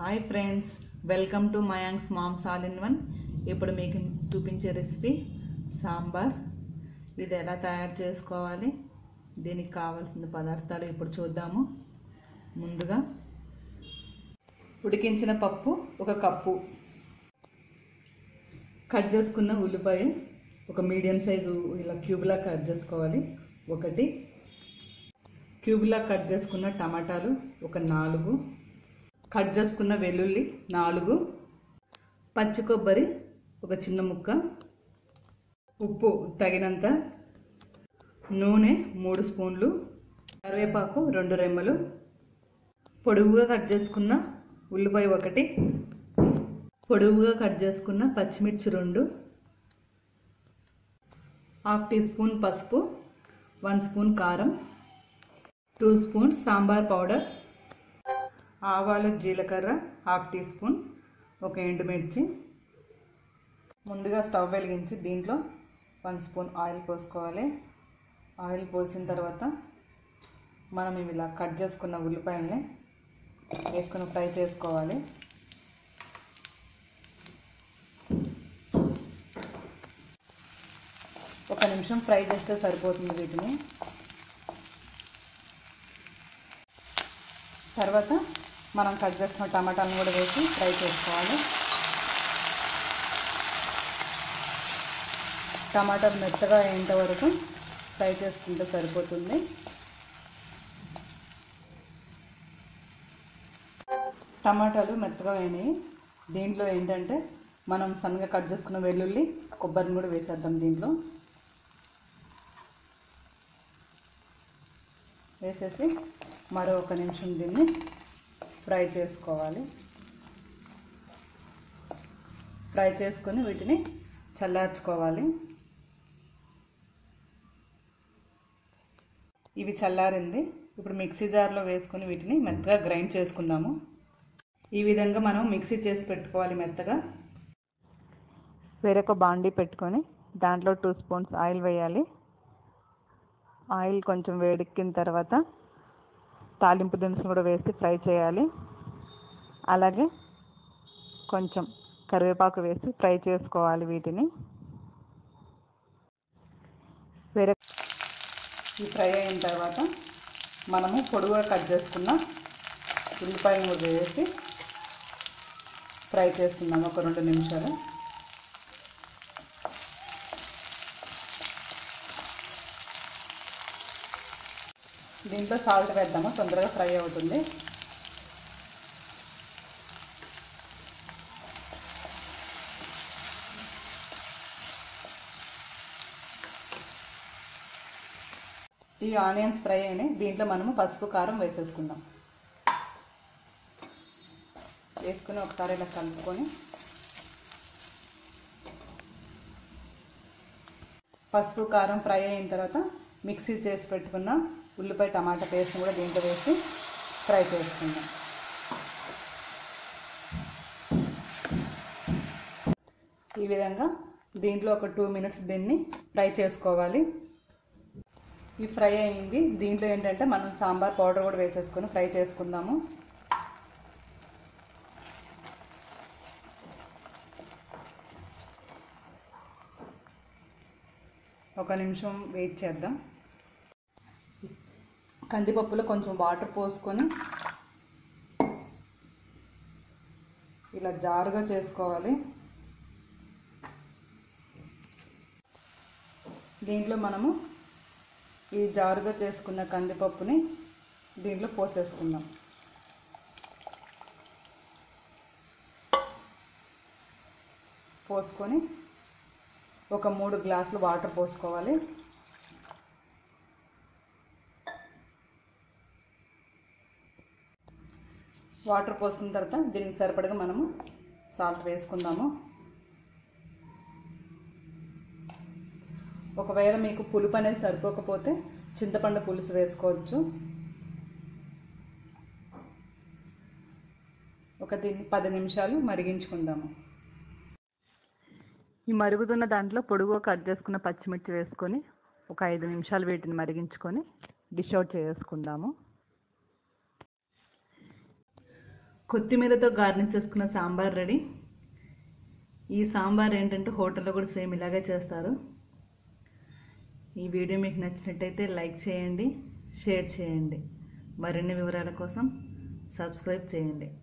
hi friends welcome to Mayang's moms all in one ఇప్పుడు మీకు చూపించే రెసిపీ సాంబార్ ఇది ఎలా తయారు చేసుకోవాలి దీనికి కావాల్సిన పదార్థాలు ఇప్పుడు చూద్దాము ముందుగా ఉడికించిన పప్పు ఒక కప్పు కట్ చేసుకున్న ఉల్లిపాయ ఒక మీడియం సైజు ఇలా క్యూబ్లా కట్ చేసుకోవాలి ఒకటి క్యూబ్లా కట్ చేసుకున్న టమాటాలు ఒక నాలుగు కట్ చేసుకున్న వెల్లుల్లి నాలుగు పచ్చి కొబ్బరి ఒక చిన్న ముక్క ఉప్పు తగినంత నూనె మూడు స్పూన్లు కరివేపాకు రెండు రెమ్మలు పొడువుగా కట్ చేసుకున్న ఉల్లిపాయ ఒకటి పొడవుగా కట్ చేసుకున్న పచ్చిమిర్చి రెండు హాఫ్ టీ స్పూన్ పసుపు వన్ స్పూన్ కారం టూ స్పూన్స్ సాంబార్ పౌడర్ ఆవాలు జీలకర్ర హాఫ్ టీ స్పూన్ ఒక ఎండుమిర్చి ముందుగా స్టవ్ వెలిగించి దీంట్లో వన్ స్పూన్ ఆయిల్ పోసుకోవాలి ఆయిల్ పోసిన తర్వాత మనం ఇవి ఇలా కట్ చేసుకున్న ఉల్లిపాయల్ని వేసుకొని ఫ్రై చేసుకోవాలి ఒక నిమిషం ఫ్రై చేస్తే సరిపోతుంది వీటిని తర్వాత మనం కట్ చేసుకున్న టమాటాలను కూడా వేసి ఫ్రై చేసుకోవాలి టమాటాలు మెత్తగా అయ్యేంత వరకు ఫ్రై చేసుకుంటే సరిపోతుంది టమాటాలు మెత్తగా అయినాయి దీంట్లో ఏంటంటే మనం సన్నగా కట్ చేసుకున్న వెల్లుల్లి కొబ్బరిని కూడా వేసేద్దాం దీంట్లో వేసేసి మరో ఒక నిమిషం దీన్ని ఫ్రై చేసుకోవాలి ఫ్రై చేసుకొని వీటిని చల్లార్చుకోవాలి ఇవి చల్లారింది ఇప్పుడు మిక్సీ జార్లో వేసుకొని వీటిని మెత్తగా గ్రైండ్ చేసుకుందాము ఈ విధంగా మనం మిక్సీ చేసి పెట్టుకోవాలి మెత్తగా వేరొక బాండీ పెట్టుకొని దాంట్లో టూ స్పూన్స్ ఆయిల్ వేయాలి ఆయిల్ కొంచెం వేడెక్కిన తర్వాత తాలింపు దినుసులు కూడా వేసి ఫ్రై చేయాలి అలాగే కొంచెం కరివేపాకు వేసి ఫ్రై చేసుకోవాలి వీటిని వేరే ఈ ఫ్రై అయిన తర్వాత మనము పొడుగుగా కట్ చేసుకున్న ఉల్లిపాయలు కూడా వేసి ఫ్రై చేసుకుందాము ఒక రెండు నిమిషాలు దీంట్లో సాల్ట్ వేద్దాము తొందరగా ఫ్రై అవుతుంది ఈ ఆనియన్స్ ఫ్రై అయినాయి దీంట్లో మనము పసుపు కారం వేసేసుకుందాం వేసుకుని ఒకసారి ఇలా కలుపుకొని పసుపు కారం ఫ్రై అయిన తర్వాత మిక్సీ చేసి పెట్టుకున్న ఉల్లిపాయ టమాటా పేస్ట్ని కూడా దీంట్లో వేసి ఫ్రై చేసుకుందాం ఈ విధంగా దీంట్లో ఒక టూ మినిట్స్ దీన్ని ఫ్రై చేసుకోవాలి ఈ ఫ్రై అయింది దీంట్లో ఏంటంటే మనం సాంబార్ పౌడర్ కూడా వేసేసుకొని ఫ్రై చేసుకుందాము ఒక నిమిషం వెయిట్ చేద్దాం కందిపప్పులో కొంచెం వాటర్ పోసుకొని ఇలా జారుగా చేసుకోవాలి దీంట్లో మనము ఈ జారుగా చేసుకున్న కందిపప్పుని దీంట్లో పోసేసుకుందాం పోసుకొని ఒక మూడు గ్లాసులు వాటర్ పోసుకోవాలి వాటర్ పోసుకున్న తర్వాత దీనికి సరిపడగా మనము సాల్ట్ వేసుకుందాము ఒకవేళ మీకు పులుపు అనేది సరిపోకపోతే చింతపండు పులుసు వేసుకోవచ్చు ఒక దీన్ని పది నిమిషాలు మరిగించుకుందాము ఈ మరుగుతున్న దాంట్లో పొడుగు కట్ చేసుకున్న పచ్చిమిర్చి వేసుకొని ఒక ఐదు నిమిషాలు వీటిని మరిగించుకొని డిష్ అవుట్ చేసుకుందాము కొత్తిమీరతో గార్నిష్ చేసుకున్న సాంబార్ రెడీ ఈ సాంబార్ ఏంటంటే హోటల్లో కూడా సేమ్ ఇలాగే చేస్తారు ఈ వీడియో మీకు నచ్చినట్టయితే లైక్ చేయండి షేర్ చేయండి మరిన్ని వివరాల కోసం సబ్స్క్రైబ్ చేయండి